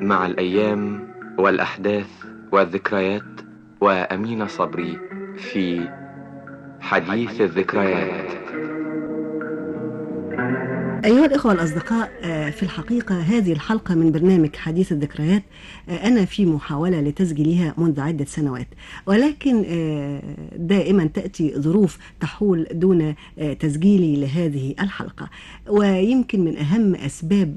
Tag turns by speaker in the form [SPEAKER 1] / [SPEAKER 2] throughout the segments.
[SPEAKER 1] مع الأيام والأحداث والذكريات وأمين صبري في حديث الذكريات
[SPEAKER 2] أيها الإخوة الأصدقاء آه، في الحقيقة هذه الحلقة من برنامج حديث الذكريات آه، أنا في محاولة لتسجيلها منذ عدة سنوات ولكن آه، دائما تأتي ظروف تحول دون آه، تسجيلي لهذه الحلقة ويمكن من أهم أسباب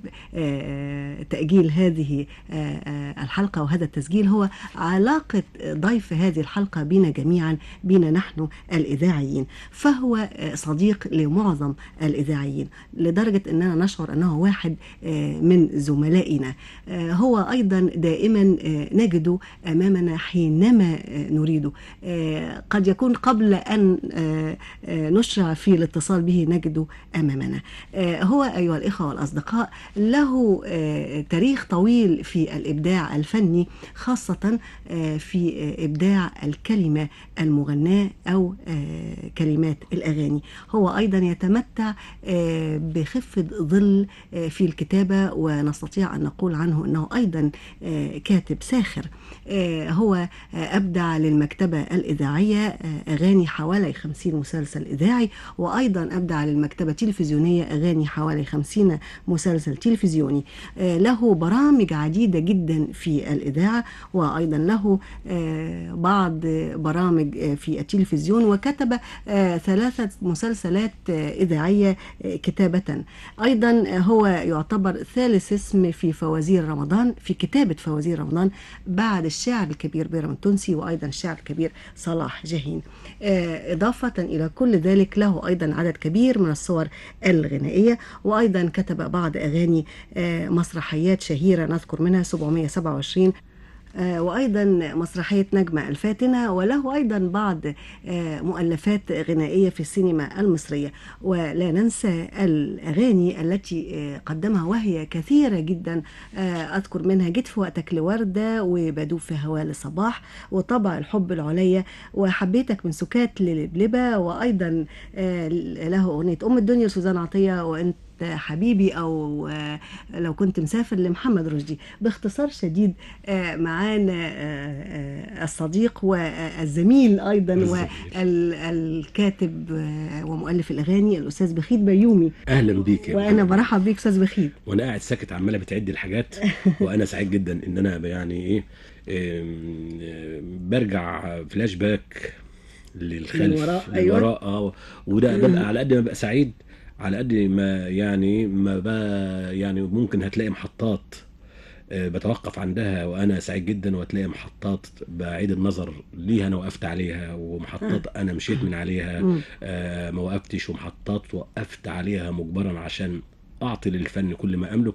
[SPEAKER 2] آه، تأجيل هذه آه، آه، الحلقة وهذا التسجيل هو علاقة ضيف هذه الحلقة بنا جميعا بنا نحن الإذاعيين فهو آه، صديق لمعظم الإذاعيين لدرجة أننا نشعر أنه واحد آه، من زملائنا آه، هو أيضا دائما آه، نجده أمامنا حينما آه، نريده آه، قد يكون قبل أن آه، آه، نشرع في الاتصال به نجده أمامنا آه، هو أيها الإخوة والأصدقاء له آه، تاريخ طويل في الإبداع الفني خاصة آه، في آه، إبداع الكلمة المغناة أو آه، كلمات الأغاني هو أيضا يتمتع آه، بخفة ظل آه، في الكتابة ونستطيع أن نقول عنه أنه أيضا آه، كاتب ساخر آه، هو آه، أبدع للمكتبة الإذاعية آه، أغاني حوالي 50 مسلسل إذاعي وأيضا أبدع للمكتبة التلفزيونية أغاني حوالي 50 مسلسل تلفزيوني آه، له برامج عديدة جدا في الإذاعة وأيضا له آه، بعض برامج آه، في التلفزيون وكتب آه، ثلاثة مسلسلات آه، إذاعية آه، كتابة أيضا آه، هو يعتبر ثالث اسم في فوازير رمضان في كتابة فوازير رمضان بعد الشاعر الكبير بيرم التونسي وأيضا الشاعر الكبير صلاح جاهين آه، إضافة إلى كل ذلك له أيضا عدد كبير من الصور الغنائية وأيضا كتب بعض أغاني آه، مسرحيات شهيرة نذكر منها 727 آه، وأيضا مسرحية نجمة الفاتنة وله أيضا بعض آه، مؤلفات غنائية في السينما المصرية ولا ننسى الأغاني التي آه، قدمها وهي كثيرة جدا آه، أذكر منها جيت في وقتك لوردة وبدوب في هواه لصباح وطبع الحب العليا وحبيتك من سكات للبلبة وأيضا آه، له أغنية أم الدنيا لسوزان عطية وأنت حبيبي او آه، لو كنت مسافر لمحمد رشدي باختصار شديد آه، معانا آه، آه، الصديق والزميل ايضا
[SPEAKER 3] الزميل.
[SPEAKER 2] والكاتب ومؤلف الاغاني الاستاذ بخيت بيومي
[SPEAKER 3] اهلا بيك يا
[SPEAKER 2] وانا
[SPEAKER 3] بنت.
[SPEAKER 2] برحب بيك استاذ بخيت
[SPEAKER 3] وانا قاعد ساكت عماله بتعد الحاجات وانا سعيد جدا ان انا يعني ايه آم، آم، برجع فلاش باك للخلف
[SPEAKER 2] للوراء، أيوة.
[SPEAKER 3] للوراء اه وده
[SPEAKER 2] مم.
[SPEAKER 3] ببقى على قد ما ببقى سعيد على قد ما يعني ما بقى يعني ممكن هتلاقي محطات آه، بتوقف عندها وانا سعيد جدا وهتلاقي محطات بعيد النظر ليها انا وقفت عليها ومحطات انا مشيت من عليها
[SPEAKER 2] مم.
[SPEAKER 3] آه، ما وقفتش ومحطات وقفت عليها مجبرا عشان اعطي للفن كل ما املك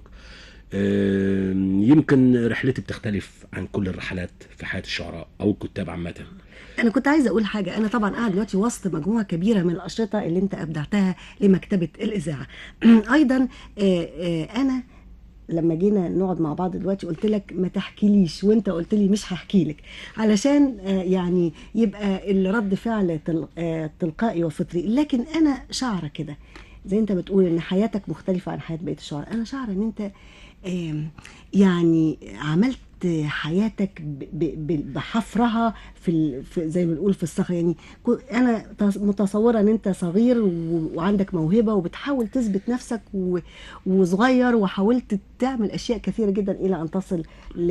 [SPEAKER 3] آه، يمكن رحلتي بتختلف عن كل الرحلات في حياه الشعراء او الكتاب عامه
[SPEAKER 2] انا كنت عايزه اقول حاجه انا طبعا قاعد دلوقتي وسط مجموعه كبيره من الاشرطه اللي انت ابدعتها لمكتبه الاذاعه ايضا آه، آه، انا لما جينا نقعد مع بعض دلوقتي قلت لك ما تحكيليش وانت قلت لي مش هحكي لك علشان آه، يعني يبقى الرد فعل تل- آه، تلقائي وفطري لكن انا شعره كده زي انت بتقول ان حياتك مختلفه عن حياه بقيه الشعراء انا شعره ان انت آم، يعني عملت حياتك ب- ب- ب- بحفرها في, ال- في زي ما بنقول في الصخر يعني كو- انا تص- متصوره ان انت صغير و- وعندك موهبه وبتحاول تثبت نفسك و- وصغير وحاولت تعمل اشياء كثيره جدا الى ان تصل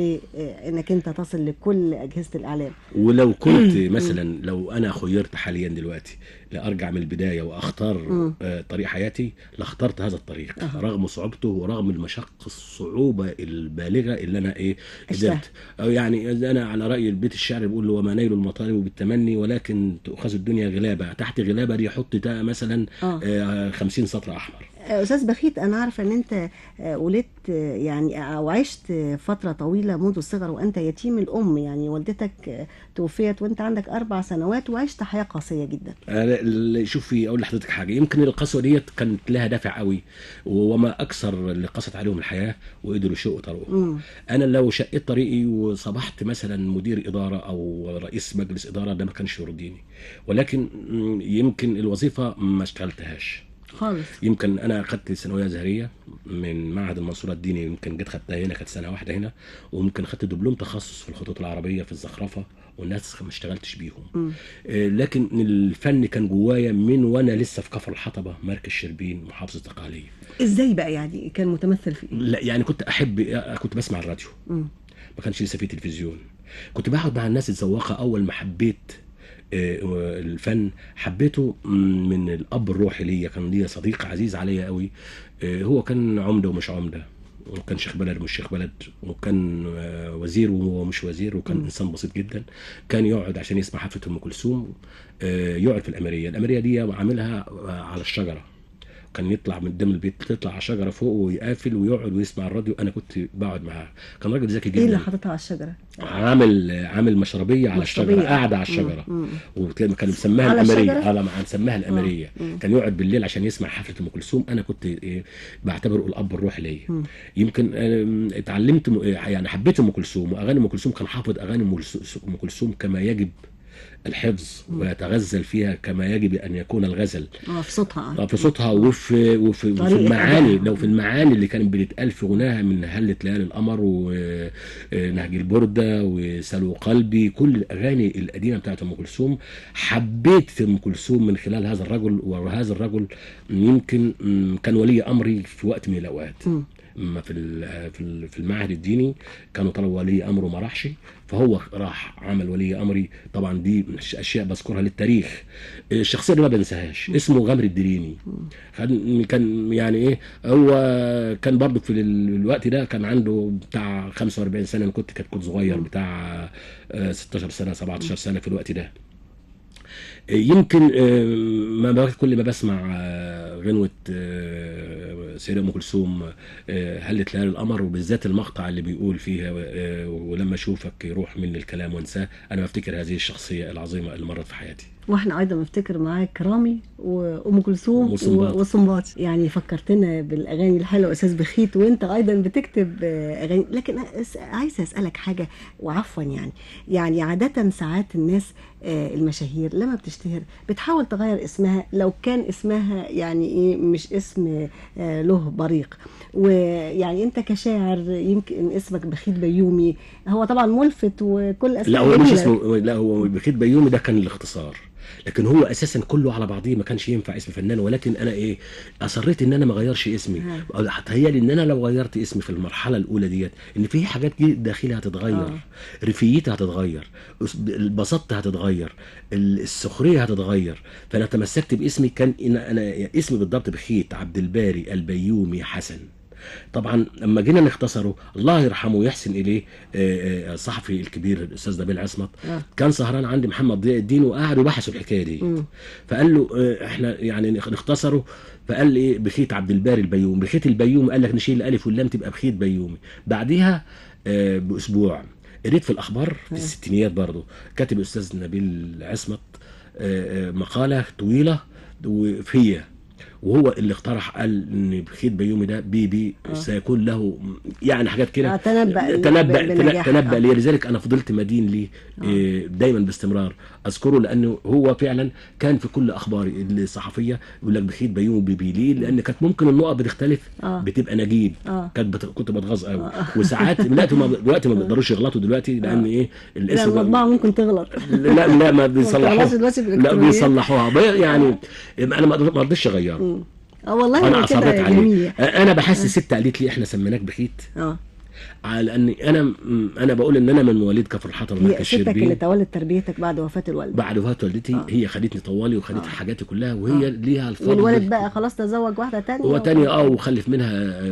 [SPEAKER 2] لانك انت تصل لكل اجهزه الاعلام
[SPEAKER 3] ولو كنت مثلا لو انا خيرت حاليا دلوقتي لارجع من البدايه واختار
[SPEAKER 2] مم.
[SPEAKER 3] آه، طريق حياتي لاخترت هذا الطريق
[SPEAKER 2] أها.
[SPEAKER 3] رغم صعوبته ورغم المشقه الصعوبه البالغه اللي انا ايه
[SPEAKER 2] عشتها.
[SPEAKER 3] قدرت أو يعني انا على راي البيت الشعر بيقول وما نيل المطالب بالتمني ولكن تؤخذ الدنيا غلابه تحت غلابه دي حط تا- مثلا
[SPEAKER 2] اه
[SPEAKER 3] آه، 50 سطر احمر
[SPEAKER 2] استاذ بخيت انا عارفه ان انت آه، ولدت آه، يعني او عشت آه، فتره طويله منذ الصغر وانت يتيم الام يعني والدتك آه، توفيت وانت عندك اربع سنوات وعشت حياه قاسيه جدا
[SPEAKER 3] أنا ال- شوفي اقول لحضرتك حاجه يمكن القسوه ديت كانت لها دافع قوي وما اكثر اللي قست عليهم الحياه وقدروا يشقوا طريقهم
[SPEAKER 2] مم.
[SPEAKER 3] انا لو شقيت طريقي وصبحت مثلا مدير اداره او رئيس مجلس اداره ده ما كانش يرضيني ولكن م، يمكن الوظيفه ما اشتغلتهاش
[SPEAKER 2] خالص
[SPEAKER 3] يمكن انا اخدت ثانويه ازهريه من معهد المنصوره الديني يمكن جيت خدتها هنا كانت سنه واحده هنا وممكن خدت دبلوم تخصص في الخطوط العربيه في الزخرفه والناس ما اشتغلتش بيهم
[SPEAKER 2] مم.
[SPEAKER 3] آه، لكن الفن كان جوايا من وانا لسه في كفر الحطبه مركز شربين محافظه القاليه
[SPEAKER 2] ازاي بقى يعني كان متمثل في ايه
[SPEAKER 3] لا يعني كنت احب كنت بسمع الراديو
[SPEAKER 2] مم.
[SPEAKER 3] ما كانش لسه في تلفزيون كنت بقعد مع الناس الذواقه اول ما حبيت آه، الفن حبيته م- من الاب الروحي ليا كان ليا صديق عزيز عليا قوي آه، هو كان عمده ومش عمده وكان شيخ بلد ومش شيخ بلد وكان آه، وزير وهو مش وزير وكان
[SPEAKER 2] مم.
[SPEAKER 3] انسان بسيط جدا كان يقعد عشان يسمع حفله ام كلثوم آه، يقعد في الاميريه الاميريه دي عاملها آه، على الشجره كان يطلع من قدام البيت تطلع على شجره فوق ويقافل ويقعد ويسمع الراديو انا كنت بقعد معاه كان راجل ذكي
[SPEAKER 2] ايه اللي
[SPEAKER 3] جدا
[SPEAKER 2] حاططها على الشجره
[SPEAKER 3] عامل عامل مشربيه على
[SPEAKER 2] مشربية.
[SPEAKER 3] الشجره قاعده على الشجره
[SPEAKER 2] مم. مم.
[SPEAKER 3] وكان كان مسماها
[SPEAKER 2] على
[SPEAKER 3] الاميريه
[SPEAKER 2] الشجرة؟
[SPEAKER 3] على ما مسماها الاميريه
[SPEAKER 2] مم.
[SPEAKER 3] كان يقعد بالليل عشان يسمع حفله ام كلثوم انا كنت إيه، بعتبره الاب الروحي ليا
[SPEAKER 2] مم.
[SPEAKER 3] يمكن آم، اتعلمت م- يعني حبيت ام كلثوم واغاني ام كلثوم كان حافظ اغاني ام كلث- ام كلثوم كما يجب الحفظ ويتغزل فيها كما يجب ان يكون الغزل
[SPEAKER 2] اه في صوتها
[SPEAKER 3] آه، في صوتها وفي وفي, وفي
[SPEAKER 2] طريقة
[SPEAKER 3] المعاني
[SPEAKER 2] أدائها.
[SPEAKER 3] لو في المعاني اللي كانت بتتقال في غناها من هلة ليالي القمر ونهج البردة وسلو قلبي كل الاغاني القديمه بتاعت ام كلثوم حبيت ام كلثوم من خلال هذا الرجل وهذا الرجل يمكن مم، كان ولي امري في وقت من الاوقات
[SPEAKER 2] مم.
[SPEAKER 3] اما في ال- في ال- في المعهد الديني كانوا طلبوا ولي امره ما راحش فهو راح عمل ولي امري طبعا دي مش اشياء بذكرها للتاريخ الشخصيه دي ما بنساهاش اسمه غمر الدريني كان كان يعني ايه هو كان برضو في ال- الوقت ده كان عنده بتاع 45 سنه انا كنت كنت صغير بتاع آه، 16 سنه 17 سنه في الوقت ده يمكن آه، ما بقى كل ما بسمع آه، غنوة آه، سيدة أم كلثوم آه، هلت ليالي القمر وبالذات المقطع اللي بيقول فيها آه، ولما أشوفك يروح مني الكلام وانساه أنا بفتكر هذه الشخصية العظيمة اللي مرت في حياتي
[SPEAKER 2] واحنا ايضا بنفتكر معاك رامي وام كلثوم
[SPEAKER 3] وصنباط.
[SPEAKER 2] و- وصنباط يعني فكرتنا بالاغاني الحلوه استاذ بخيت وانت ايضا بتكتب آه، اغاني لكن أس- عايزه اسالك حاجه وعفوا يعني يعني عاده ساعات الناس آه، المشاهير لما بتشتهر بتحاول تغير اسمها لو كان اسمها يعني ايه مش اسم آه، له بريق ويعني انت كشاعر يمكن اسمك بخيت بيومي هو طبعا ملفت وكل
[SPEAKER 3] لا
[SPEAKER 2] اسماء
[SPEAKER 3] هو مش
[SPEAKER 2] جميلة.
[SPEAKER 3] اسمه لا هو بخيت بيومي ده كان الاختصار لكن هو اساسا كله على بعضيه ما كانش ينفع اسم فنان ولكن انا ايه اصريت ان انا ما اغيرش اسمي
[SPEAKER 2] ها.
[SPEAKER 3] تهيالي ان انا لو غيرت اسمي في المرحله الاولى ديت ان في حاجات جي- داخلي هتتغير
[SPEAKER 2] آه.
[SPEAKER 3] رفيتي هتتغير أس- البساطه هتتغير ال- السخريه هتتغير فانا تمسكت باسمي كان إن انا اسمي بالضبط بخيت عبد الباري البيومي حسن طبعا لما جينا نختصره الله يرحمه ويحسن اليه آه، آه، الصحفي الكبير الاستاذ نبيل عصمت
[SPEAKER 2] آه.
[SPEAKER 3] كان سهران عند محمد ضياء الدين وقعدوا بحثوا الحكايه دي
[SPEAKER 2] مم.
[SPEAKER 3] فقال له آه، احنا يعني نخ- نختصره فقال لي ايه بخيت عبد الباري البيومي بخيت البيومي قال لك نشيل الالف واللام تبقى بخيت بيومي بعديها آه، باسبوع قريت في الاخبار في
[SPEAKER 2] آه.
[SPEAKER 3] الستينيات برضه كاتب الاستاذ نبيل عصمت آه، آه، مقاله طويله وفيه وهو اللي اقترح قال ان بخيت بيومي ده بيبي
[SPEAKER 2] آه.
[SPEAKER 3] سيكون له يعني حاجات كده
[SPEAKER 2] آه، تنبأ
[SPEAKER 3] تنبأ
[SPEAKER 2] ب- بنجاح.
[SPEAKER 3] تنبأ
[SPEAKER 2] آه.
[SPEAKER 3] لي لذلك انا فضلت مدين ليه
[SPEAKER 2] آه.
[SPEAKER 3] إيه، دايما باستمرار اذكره لانه هو فعلا كان في كل اخباري الصحفيه يقول لك بخيت بيومي بيبي ليه لان كانت ممكن النقط بتختلف
[SPEAKER 2] آه.
[SPEAKER 3] بتبقى نجيب
[SPEAKER 2] اه
[SPEAKER 3] كانت بت... كنت بتغاظ قوي
[SPEAKER 2] آه.
[SPEAKER 3] وساعات دلوقتي ما دلوقتي ما بيقدروش يغلطوا دلوقتي لان ايه
[SPEAKER 2] لا
[SPEAKER 3] الاسم
[SPEAKER 2] المطبعة ممكن تغلط
[SPEAKER 3] لا لا ما
[SPEAKER 2] بتغلطش
[SPEAKER 3] بيصلحوها
[SPEAKER 2] دلوقتي
[SPEAKER 3] لا
[SPEAKER 2] بالإلكترونيات.
[SPEAKER 3] بيصلحوها بي- يعني انا ما ما رضيتش اغيره
[SPEAKER 2] مم. اه والله
[SPEAKER 3] انا
[SPEAKER 2] هو
[SPEAKER 3] اصريت
[SPEAKER 2] كده
[SPEAKER 3] عليه
[SPEAKER 2] جميل
[SPEAKER 3] انا بحس الست قالت لي احنا سميناك بخيت
[SPEAKER 2] اه
[SPEAKER 3] على ان انا م- انا بقول ان انا من مواليد كفر الحطب
[SPEAKER 2] هي
[SPEAKER 3] مركز
[SPEAKER 2] ستك اللي
[SPEAKER 3] شربين
[SPEAKER 2] تولت تربيتك بعد وفاة الوالد
[SPEAKER 3] بعد وفاه والدتي
[SPEAKER 2] آه.
[SPEAKER 3] هي خدتني طوالي وخدت
[SPEAKER 2] آه.
[SPEAKER 3] حاجاتي كلها وهي
[SPEAKER 2] آه.
[SPEAKER 3] ليها الفضل
[SPEAKER 2] والوالد بقى خلاص تزوج واحدة تانية
[SPEAKER 3] هو
[SPEAKER 2] و-
[SPEAKER 3] تاني اه وخلف منها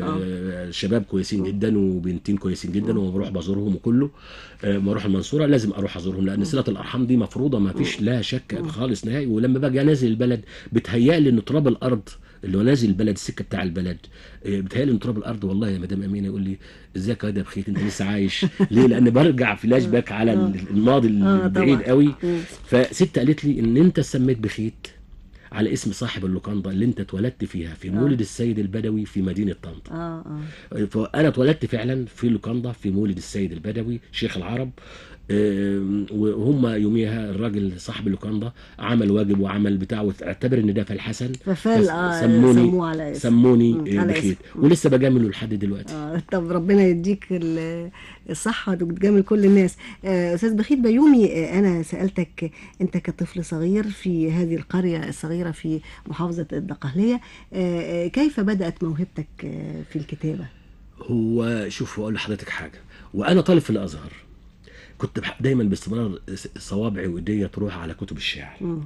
[SPEAKER 3] آه شباب كويسين جدا وبنتين كويسين جدا وبروح بزورهم وكله آه ما اروح المنصوره لازم اروح ازورهم لان صله الارحام دي مفروضه ما فيش لا شك خالص نهائي ولما باجي انزل البلد بتهيألي ان تراب الارض اللي هو نازل البلد السكه بتاع البلد آه، بتهيألي ان تراب الارض والله يا مدام امينه يقول لي ازيك يا واد يا بخيت انت لسه عايش ليه لان برجع فلاش باك على
[SPEAKER 2] آه.
[SPEAKER 3] الماضي
[SPEAKER 2] آه،
[SPEAKER 3] البعيد
[SPEAKER 2] طبعا.
[SPEAKER 3] قوي
[SPEAKER 2] مم.
[SPEAKER 3] فست قالت لي ان انت سميت بخيت على اسم صاحب اللوكاندا اللي انت اتولدت فيها في مولد السيد البدوي في مدينه طنطا
[SPEAKER 2] اه اه
[SPEAKER 3] فانا اتولدت فعلا في لوكاندا في مولد السيد البدوي شيخ العرب آم، وهم يوميها الراجل صاحب اللوكاندا عمل واجب وعمل بتاع واعتبر ان ده فالحسن
[SPEAKER 2] ففال
[SPEAKER 3] بس
[SPEAKER 2] اه
[SPEAKER 3] سموني
[SPEAKER 2] سموه على اسم
[SPEAKER 3] سموني
[SPEAKER 2] مم،
[SPEAKER 3] آه،
[SPEAKER 2] على
[SPEAKER 3] بخيت
[SPEAKER 2] اسم.
[SPEAKER 3] ولسه بجامله لحد دلوقتي
[SPEAKER 2] آه طب ربنا يديك ال- الصحة وتجامل كل الناس آه أستاذ بخيت بيومي آه أنا سألتك أنت كطفل صغير في هذه القرية الصغيرة في محافظة الدقهلية آه آه، كيف بدأت موهبتك آه في الكتابة؟
[SPEAKER 3] هو شوف اقول لحضرتك حاجه وانا طالب في الازهر كنت بح- دايما باستمرار صوابعي وايديا تروح على كتب الشعر
[SPEAKER 2] مم.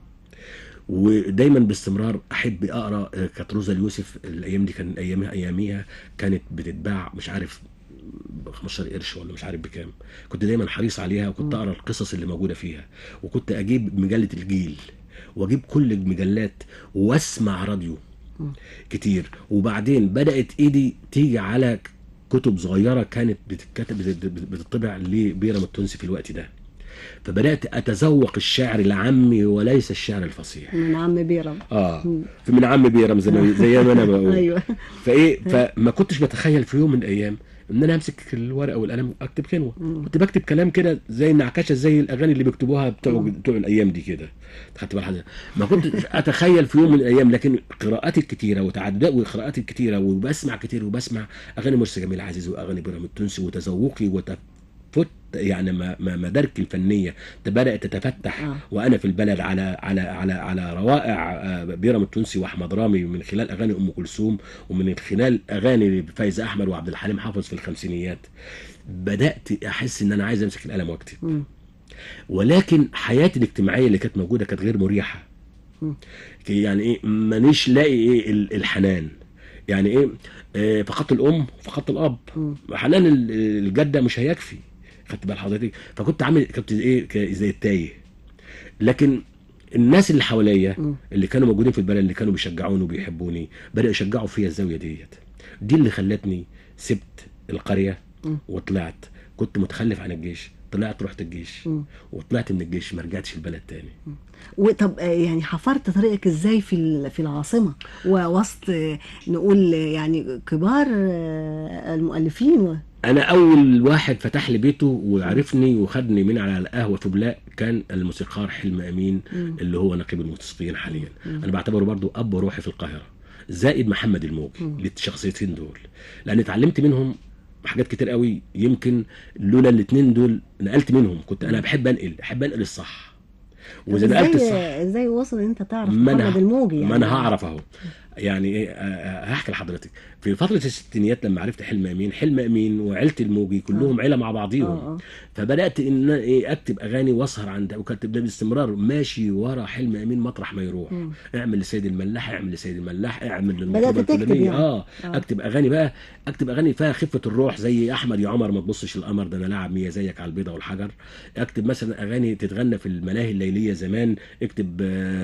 [SPEAKER 3] ودايما باستمرار احب اقرا آه، كانت روزا اليوسف الايام دي كان ايامها اياميها كانت بتتباع مش عارف ب 15 قرش ولا مش عارف بكام كنت دايما حريص عليها وكنت اقرا القصص اللي موجوده فيها وكنت اجيب مجله الجيل واجيب كل المجلات واسمع راديو كتير وبعدين بدات ايدي تيجي على كتب صغيره كانت بتتكتب بتت- بتطبع لبيرم التونسي في الوقت ده فبدات اتذوق الشعر العامي وليس الشعر الفصيح
[SPEAKER 2] من عم بيرم
[SPEAKER 3] اه في من عم بيرم زي ما زي ما انا بقول
[SPEAKER 2] أيوه
[SPEAKER 3] فايه فما كنتش بتخيل في يوم من الايام ان انا امسك الورقه والقلم اكتب كلمه كنت بكتب كلام كده زي النعكشه زي الاغاني اللي بيكتبوها بتوع بتوع الايام دي كده خدت بال حضرتك ما كنت اتخيل في يوم من الايام لكن قراءاتي الكتيره وتعدد وقراءاتي الكتيره وبسمع كتير وبسمع اغاني مرسي جميل عزيز واغاني بيرام التونسي وتذوقي وتفت يعني ما- ما- مداركي الفنيه بدات تتفتح
[SPEAKER 2] آه.
[SPEAKER 3] وانا في البلد على على على على روائع آه، بيرم التونسي واحمد رامي من خلال اغاني ام كلثوم ومن خلال اغاني فايزه احمد وعبد الحليم حافظ في الخمسينيات بدات احس ان انا عايز امسك القلم واكتب
[SPEAKER 2] مم.
[SPEAKER 3] ولكن حياتي الاجتماعيه اللي كانت موجوده كانت غير مريحه
[SPEAKER 2] مم.
[SPEAKER 3] يعني ايه مانيش لاقي ايه ال- الحنان يعني ايه آه، فقدت الام فقدت الاب
[SPEAKER 2] مم.
[SPEAKER 3] حنان ال- الجده مش هيكفي خدت بال حضرتك فكنت عامل كنت ايه ك- زي التايه لكن الناس اللي حواليا
[SPEAKER 2] مم.
[SPEAKER 3] اللي كانوا موجودين في البلد اللي كانوا بيشجعوني وبيحبوني بدأوا يشجعوا فيا الزاويه ديت دي اللي خلتني سبت القريه
[SPEAKER 2] مم.
[SPEAKER 3] وطلعت كنت متخلف عن الجيش طلعت رحت الجيش
[SPEAKER 2] مم.
[SPEAKER 3] وطلعت من الجيش ما رجعتش البلد تاني
[SPEAKER 2] وطب آه، يعني حفرت طريقك ازاي في ال- في العاصمه ووسط آه، نقول آه، يعني كبار آه، المؤلفين و...
[SPEAKER 3] انا اول واحد فتح لي بيته وعرفني وخدني من على القهوه في بلاق كان الموسيقار حلم امين
[SPEAKER 2] مم.
[SPEAKER 3] اللي هو نقيب الموسيقيين حاليا انا بعتبره برضو اب روحي في القاهره زائد محمد الموجي للشخصيتين دول لان اتعلمت منهم حاجات كتير قوي يمكن لولا الاثنين دول نقلت منهم كنت انا بحب انقل احب انقل الصح واذا نقلت
[SPEAKER 2] ازاي
[SPEAKER 3] الصح
[SPEAKER 2] ازاي وصل ان انت تعرف
[SPEAKER 3] ما انا
[SPEAKER 2] محمد الموجي يعني
[SPEAKER 3] ما انا هعرف اهو يعني ايه آه، آه، هحكي لحضرتك في فتره الستينيات لما عرفت حلم امين حلم امين وعيله الموجي كلهم عيله مع بعضيهم
[SPEAKER 2] آه، آه.
[SPEAKER 3] فبدات ان أنا ايه اكتب اغاني واسهر عند وكاتب ده باستمرار ماشي ورا حلم امين مطرح ما يروح
[SPEAKER 2] مم.
[SPEAKER 3] اعمل لسيد الملاح اعمل لسيد الملاح اعمل
[SPEAKER 2] بدأت
[SPEAKER 3] للمطربه
[SPEAKER 2] تكتب
[SPEAKER 3] الفلانيه
[SPEAKER 2] يعني.
[SPEAKER 3] اه
[SPEAKER 2] آه.
[SPEAKER 3] اكتب اغاني بقى اكتب اغاني فيها خفه الروح زي احمد يا عمر ما تبصش القمر ده انا لاعب مية زيك على البيضه والحجر اكتب مثلا اغاني تتغنى في الملاهي الليليه زمان اكتب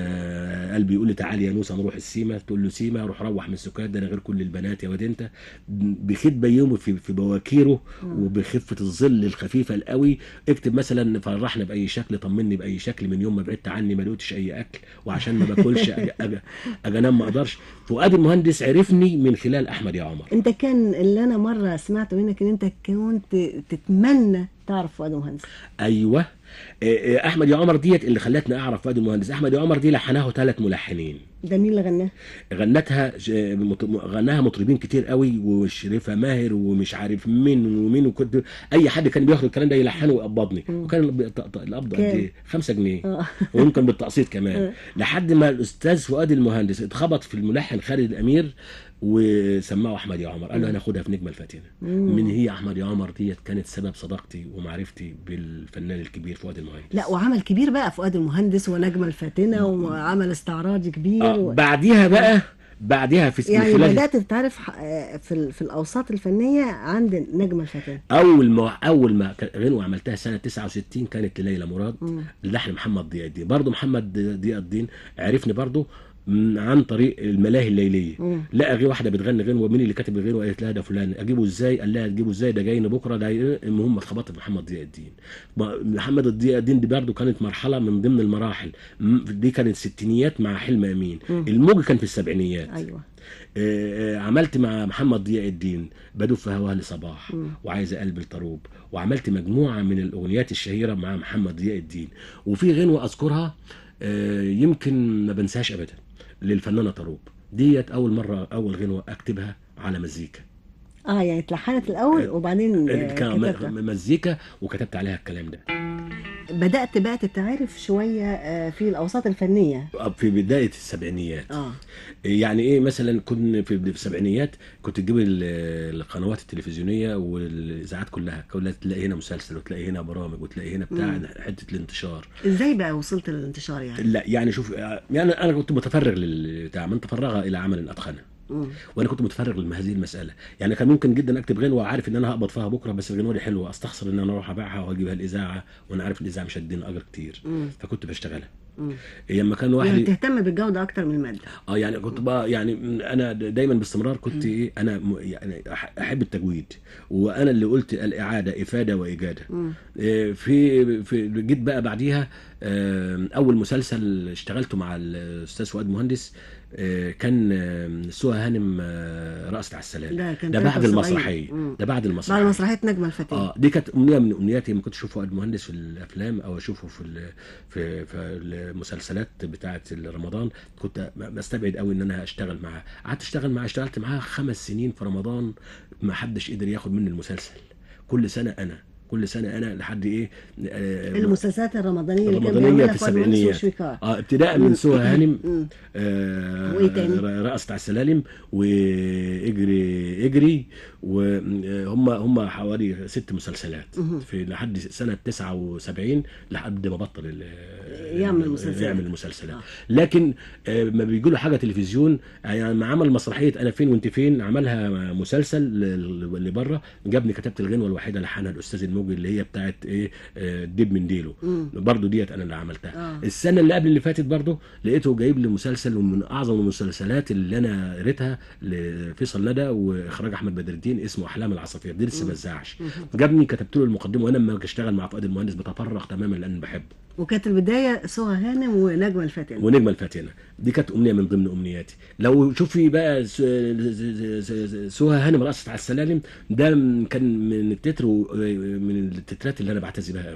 [SPEAKER 3] آه قلبي يقول لي تعالي يا نوسه نروح السيما تقول له سيما روح روح من السكات ده انا غير كل البنات يا واد انت بخيت بيومه في في بواكيره وبخفه الظل الخفيفه القوي اكتب مثلا فرحنا باي شكل طمني باي شكل من يوم ما بعدت عني ما لقيتش اي اكل وعشان ما باكلش أجي- أجي أجي انام ما اقدرش فؤاد المهندس عرفني من خلال احمد يا عمر
[SPEAKER 2] انت كان اللي انا مره سمعت منك ان انت كنت تتمنى تعرف فؤاد مهندس
[SPEAKER 3] ايوه آه، آه، احمد يا عمر ديت اللي خلتني اعرف فؤاد المهندس احمد يا عمر دي لحنها ثلاث ملحنين
[SPEAKER 2] ده مين اللي غناه؟
[SPEAKER 3] غنتها ج- مط- غناها مطربين كتير قوي وشريفه ماهر ومش عارف مين ومين وكنت اي حد كان بياخد الكلام ده يلحنه ويقبضني وكان الب- ط- ط- القبض قد
[SPEAKER 2] كام؟
[SPEAKER 3] ايه؟ 5 جنيه
[SPEAKER 2] آه.
[SPEAKER 3] ويمكن بالتقسيط كمان
[SPEAKER 2] آه.
[SPEAKER 3] لحد ما الاستاذ فؤاد المهندس اتخبط في الملحن خالد الامير وسماه احمد يا عمر قال له انا هاخدها في نجمه الفاتنه من هي احمد يا عمر ديت كانت سبب صداقتي ومعرفتي بالفنان الكبير فؤاد المهندس
[SPEAKER 2] لا وعمل كبير بقى فؤاد المهندس ونجمة الفاتنة وعمل استعراضي كبير
[SPEAKER 3] آه
[SPEAKER 2] و...
[SPEAKER 3] بعديها بقى بعديها في من
[SPEAKER 2] يعني
[SPEAKER 3] خلال
[SPEAKER 2] بدأت تتعرف ح- آه، في ال- في الأوساط الفنية عند نجمة الفاتنة
[SPEAKER 3] اول ما اول ما ك- غنوه عملتها سنه 69 كانت لليلى مراد
[SPEAKER 2] مم.
[SPEAKER 3] لحن محمد ضياء الدين برضه محمد ضياء الدين عرفني برضه من- عن طريق الملاهي الليليه
[SPEAKER 2] مم.
[SPEAKER 3] لقى غير واحده بتغني غنوه مين اللي كاتب الغنوه قالت لها ده فلان اجيبه ازاي قال لها تجيبه ازاي ده جايني بكره ده ي- المهم اتخبطت محمد ضياء الدين ما- محمد ضياء الدين دي برضه كانت مرحله من ضمن المراحل م- دي كانت ستينيات مع حلم امين
[SPEAKER 2] مم.
[SPEAKER 3] الموج كان في السبعينيات
[SPEAKER 2] ايوه
[SPEAKER 3] آه، آه، عملت مع محمد ضياء الدين بدوب في هواه لصباح
[SPEAKER 2] مم.
[SPEAKER 3] وعايز قلب الطروب وعملت مجموعه من الاغنيات الشهيره مع محمد ضياء الدين وفي غنوه اذكرها آه، يمكن ما بنساهاش ابدا للفنانه طروب ديت اول مره اول غنوه اكتبها على مزيكا
[SPEAKER 2] اه يعني اتلحنت الاول وبعدين آه،
[SPEAKER 3] كان
[SPEAKER 2] كتبتها.
[SPEAKER 3] م- مزيكا وكتبت عليها الكلام ده
[SPEAKER 2] بدات بقى تتعرف شويه آه، في الاوساط الفنيه
[SPEAKER 3] في بدايه السبعينيات
[SPEAKER 2] اه
[SPEAKER 3] يعني ايه مثلا كنا في في السبعينيات كنت تجيب ال- القنوات التلفزيونيه والاذاعات كلها كلها تلاقي هنا مسلسل وتلاقي هنا برامج وتلاقي هنا بتاع
[SPEAKER 2] مم.
[SPEAKER 3] حته الانتشار
[SPEAKER 2] ازاي بقى وصلت للانتشار يعني
[SPEAKER 3] لا يعني شوف يعني انا كنت متفرغ للبتاع من تفرغ الى عمل اتقنه
[SPEAKER 2] مم.
[SPEAKER 3] وانا كنت متفرغ لهذه المساله يعني كان ممكن جدا اكتب غنوه عارف ان انا هقبض فيها بكره بس الغنوه دي حلوه استخسر ان انا اروح ابيعها واجيبها الاذاعه وانا عارف الاذاعه مش هتديني اجر كتير
[SPEAKER 2] مم.
[SPEAKER 3] فكنت بشتغلها
[SPEAKER 2] مم.
[SPEAKER 3] لما كان
[SPEAKER 2] يعني
[SPEAKER 3] واحد
[SPEAKER 2] تهتم بالجوده اكتر من الماده
[SPEAKER 3] اه يعني كنت بقى يعني انا دايما باستمرار كنت ايه انا م- يعني أح- احب التجويد وانا اللي قلت الاعاده افاده واجاده
[SPEAKER 2] مم.
[SPEAKER 3] إيه، في في جيت بقى بعديها آه، اول مسلسل اشتغلته مع الاستاذ فؤاد مهندس آه، كان آه، سوى هانم آه، رقصت على السلام
[SPEAKER 2] ده كان
[SPEAKER 3] ده بعد
[SPEAKER 2] 73.
[SPEAKER 3] المسرحيه
[SPEAKER 2] مم.
[SPEAKER 3] ده بعد
[SPEAKER 2] بعد
[SPEAKER 3] المسرحيه
[SPEAKER 2] مسرحيه نجمه الفتاه
[SPEAKER 3] اه دي كانت امنيه من امنياتي ما كنتش اشوف فؤاد مهندس في الافلام او اشوفه في ال- في في المسلسلات بتاعه رمضان كنت بستبعد قوي ان انا اشتغل معاه قعدت اشتغل معاه اشتغلت معاه خمس سنين في رمضان ما حدش قدر ياخد مني المسلسل كل سنه انا كل سنه انا لحد ايه آه،
[SPEAKER 2] المسلسلات الرمضانيه اللي كان
[SPEAKER 3] الرمضانية
[SPEAKER 2] بيعملها
[SPEAKER 3] في
[SPEAKER 2] فؤاد مهندس
[SPEAKER 3] السبعينيات.
[SPEAKER 2] وشويكار
[SPEAKER 3] اه ابتداء من سوى هانم
[SPEAKER 2] مم.
[SPEAKER 3] آه،
[SPEAKER 2] وإيه تاني؟
[SPEAKER 3] ر- رقصت على السلالم واجري اجري وهم هم حوالي ست مسلسلات
[SPEAKER 2] مهم.
[SPEAKER 3] في لحد سنه 79 لحد ما بطل ال-
[SPEAKER 2] يعمل مسلسلات.
[SPEAKER 3] يعمل مسلسلات
[SPEAKER 2] آه.
[SPEAKER 3] لكن آه، ما بيجوا له حاجه تلفزيون يعني ما عمل مسرحيه انا فين وانت فين عملها مسلسل ل- اللي بره جابني كتبت الغنوه الوحيده لحنها الاستاذ الموجي اللي هي بتاعت ايه آه، الدب من ديله
[SPEAKER 2] مم.
[SPEAKER 3] برضه ديت انا اللي عملتها
[SPEAKER 2] آه.
[SPEAKER 3] السنه اللي قبل اللي فاتت برضه لقيته جايب لي مسلسل ومن اعظم المسلسلات اللي انا قريتها لفيصل ندى واخراج احمد بدر الدين اسمه احلام العصافير دي لسه ما اتذاعش جابني كتبت له المقدمه وانا لما اشتغل مع فؤاد المهندس بتفرغ تماما لان بحبه
[SPEAKER 2] وكانت البدايه سهى هانم ونجمه الفتاه
[SPEAKER 3] ونجمه الفاتنه دي كانت امنيه من ضمن امنياتي لو شوفي بقى س- س- س- سهى هانم رقصت على السلالم ده كان من التتر و- من التترات اللي انا بعتز بها قوي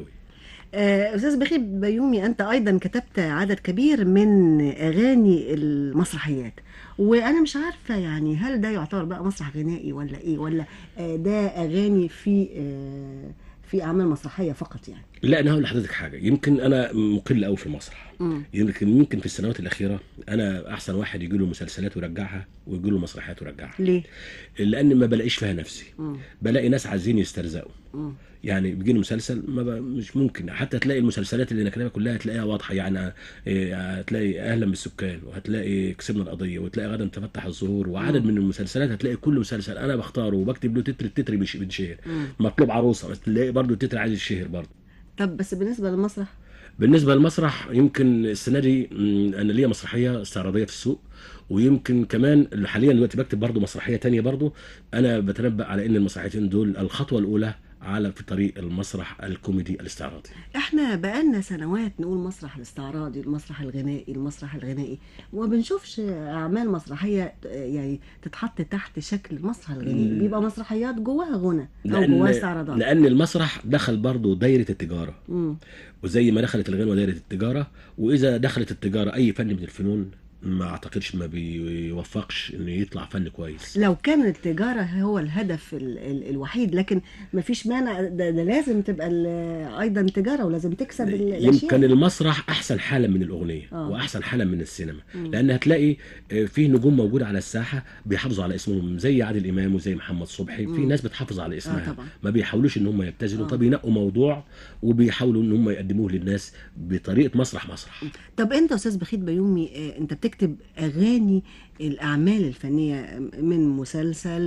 [SPEAKER 2] آه، استاذ بخيت بيومي انت ايضا كتبت عدد كبير من اغاني المسرحيات وانا مش عارفه يعني هل ده يعتبر بقى مسرح غنائي ولا ايه ولا آه، ده اغاني في آه، في اعمال مسرحيه فقط يعني
[SPEAKER 3] لا انا هقول لحضرتك حاجه يمكن انا مقل قوي في المسرح
[SPEAKER 2] مم.
[SPEAKER 3] يمكن يمكن في السنوات الاخيره انا احسن واحد يجي له مسلسلات ويرجعها ويجي له مسرحيات ويرجعها
[SPEAKER 2] ليه؟
[SPEAKER 3] لان ما بلاقيش فيها نفسي
[SPEAKER 2] مم.
[SPEAKER 3] بلاقي ناس عايزين يسترزقوا
[SPEAKER 2] مم.
[SPEAKER 3] يعني بيجيني مسلسل ما ب... مش ممكن حتى تلاقي المسلسلات اللي انا كاتبها كلها هتلاقيها واضحه يعني إيه، هتلاقي اهلا بالسكان وهتلاقي كسبنا القضيه وتلاقي غدا تفتح الظهور وعدد من المسلسلات هتلاقي كل مسلسل انا بختاره وبكتب له تتر التتر بيش- بيتشهر
[SPEAKER 2] مم.
[SPEAKER 3] مطلوب عروسه بس تلاقي برضه التتر عايز يتشهر برضه
[SPEAKER 2] طب بس بالنسبه للمسرح
[SPEAKER 3] بالنسبه للمسرح يمكن السنه دي مم، انا ليا مسرحيه استعراضيه في السوق ويمكن كمان حاليا دلوقتي بكتب برضه مسرحيه تانية برضه انا بتنبأ على ان المسرحيتين دول الخطوه الاولى على في طريق المسرح الكوميدي الاستعراضي
[SPEAKER 2] احنا بقالنا سنوات نقول مسرح الاستعراضي المسرح الغنائي المسرح الغنائي وما بنشوفش اعمال مسرحيه آه، يعني تتحط تحت شكل المسرح الغنائي
[SPEAKER 3] مم.
[SPEAKER 2] بيبقى مسرحيات جواها غنى او جواها استعراضات
[SPEAKER 3] لان المسرح دخل برضه دايره التجاره
[SPEAKER 2] مم.
[SPEAKER 3] وزي ما دخلت الغنوه دايره التجاره واذا دخلت التجاره اي فن من الفنون ما اعتقدش ما بيوفقش انه يطلع فن كويس
[SPEAKER 2] لو كان التجارة هو الهدف ال ال الوحيد لكن مفيش مانع ده, ده لازم تبقى ال- أيضا تجارة ولازم تكسب ال-
[SPEAKER 3] يمكن
[SPEAKER 2] الأشياء
[SPEAKER 3] المسرح احسن حاله من الاغنيه
[SPEAKER 2] آه.
[SPEAKER 3] واحسن حاله من السينما
[SPEAKER 2] مم.
[SPEAKER 3] لان هتلاقي آه، فيه نجوم موجوده على الساحه بيحافظوا على اسمهم زي عادل امام وزي محمد صبحي في
[SPEAKER 2] مم.
[SPEAKER 3] ناس بتحافظ على اسمها
[SPEAKER 2] طبعا.
[SPEAKER 3] ما بيحاولوش ان هم يبتذلوا
[SPEAKER 2] آه.
[SPEAKER 3] فبينقوا موضوع وبيحاولوا ان هم يقدموه للناس بطريقه مسرح مسرح
[SPEAKER 2] طب أنت أستاذ بخيت بيومي آه، أنت بتكتب أغاني الأعمال الفنية من مسلسل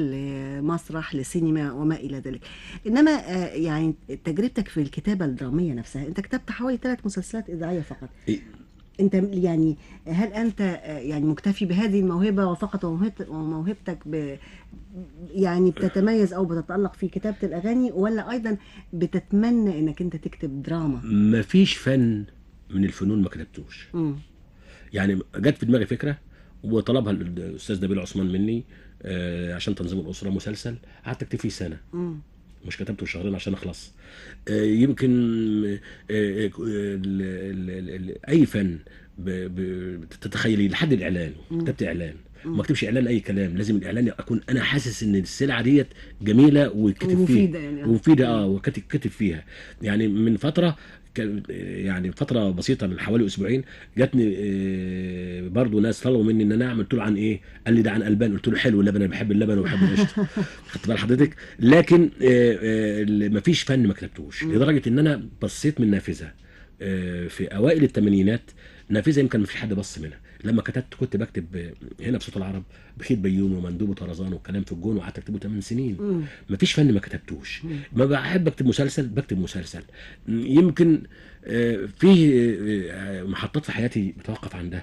[SPEAKER 2] لمسرح لسينما وما إلى ذلك إنما آه، يعني تجربتك في الكتابة الدرامية نفسها أنت كتبت حوالي ثلاث مسلسلات إذاعية فقط
[SPEAKER 3] إيه.
[SPEAKER 2] انت يعني هل انت آه، يعني مكتفي بهذه الموهبه وفقط وموهبت- وموهبتك ب يعني بتتميز او بتتالق في كتابه الاغاني ولا ايضا بتتمنى انك انت تكتب دراما
[SPEAKER 3] مفيش فن من الفنون ما كتبتوش
[SPEAKER 2] مم.
[SPEAKER 3] يعني جت في دماغي فكره وطلبها الاستاذ نبيل عثمان مني آه، عشان تنظيم الاسره مسلسل قعدت اكتب فيه سنه
[SPEAKER 2] مم.
[SPEAKER 3] مش كتبته شهرين عشان اخلص آه، يمكن آه، آه، ال- ال- ال- ال- اي فن ب- ب- تتخيلي لحد الاعلان كتبت اعلان ما اكتبش اعلان اي كلام لازم الاعلان اكون انا حاسس ان السلعه ديت جميله وكتب فيها
[SPEAKER 2] ومفيدة يعني.
[SPEAKER 3] ومفيده اه وكتب كتب فيها يعني من فتره كان- يعني فتره بسيطه من حوالي اسبوعين جاتني آه، برضو ناس طلبوا مني ان انا اعمل قلت له عن ايه قال لي ده عن البان قلت له حلو اللبن انا بحب اللبن وبحب القشطه خدت بال حضرتك لكن آه، آه، مفيش فن ما كتبتوش لدرجه ان انا بصيت من نافذه آه، في اوائل الثمانينات نافذه يمكن مفيش حد بص منها لما كتبت كنت بكتب آه، هنا في صوت العرب بخيت بيومي ومندوب وطرزان والكلام في الجون وقعدت اكتبه 8 سنين
[SPEAKER 2] مم.
[SPEAKER 3] مفيش فن ما كتبتوش ما بحب اكتب مسلسل بكتب مسلسل يمكن آه، في آه، محطات في حياتي بتوقف عندها